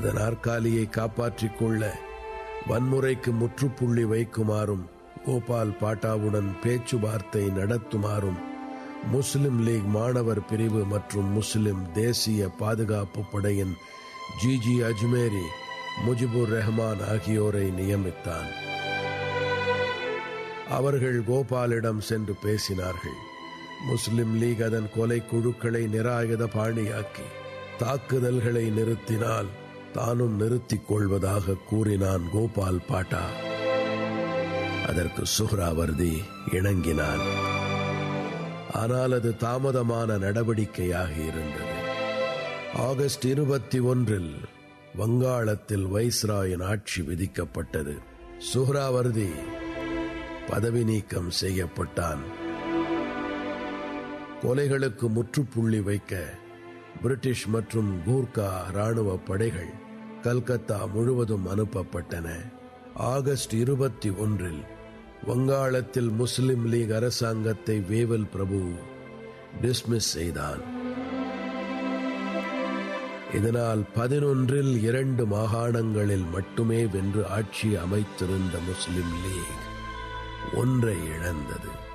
அந்த நாற்காலியை காப்பாற்றிக் கொள்ள வன்முறைக்கு முற்றுப்புள்ளி வைக்குமாறும் கோபால் பாட்டாவுடன் பேச்சுவார்த்தை நடத்துமாறும் முஸ்லிம் லீக் மாணவர் பிரிவு மற்றும் முஸ்லிம் தேசிய பாதுகாப்பு படையின் ஜிஜி அஜ்மேரி முஜிபுர் ரஹ்மான் ஆகியோரை நியமித்தான் அவர்கள் கோபாலிடம் சென்று பேசினார்கள் முஸ்லிம் லீக் அதன் கொலை குழுக்களை நிராயுத பாணியாக்கி தாக்குதல்களை நிறுத்தினால் தானும் நிறுத்திக் கொள்வதாக கூறினான் கோபால் பாட்டா அதற்கு சுஹ்ராவர்தி இணங்கினான் ஆனால் அது தாமதமான நடவடிக்கையாக இருந்தது ஆகஸ்ட் இருபத்தி ஒன்றில் வங்காளத்தில் வைஸ்ராயின் ஆட்சி விதிக்கப்பட்டது சுஹ்ராவர்தி பதவி நீக்கம் செய்யப்பட்டான் கொலைகளுக்கு முற்றுப்புள்ளி வைக்க பிரிட்டிஷ் மற்றும் கூர்கா ராணுவ படைகள் கல்கத்தா முழுவதும் அனுப்பப்பட்டன ஆகஸ்ட் இருபத்தி ஒன்றில் வங்காளத்தில் முஸ்லிம் லீக் அரசாங்கத்தை வேவல் பிரபு டிஸ்மிஸ் செய்தான் இதனால் பதினொன்றில் இரண்டு மாகாணங்களில் மட்டுமே வென்று ஆட்சி அமைத்திருந்த முஸ்லிம் லீக் ஒன்றை இழந்தது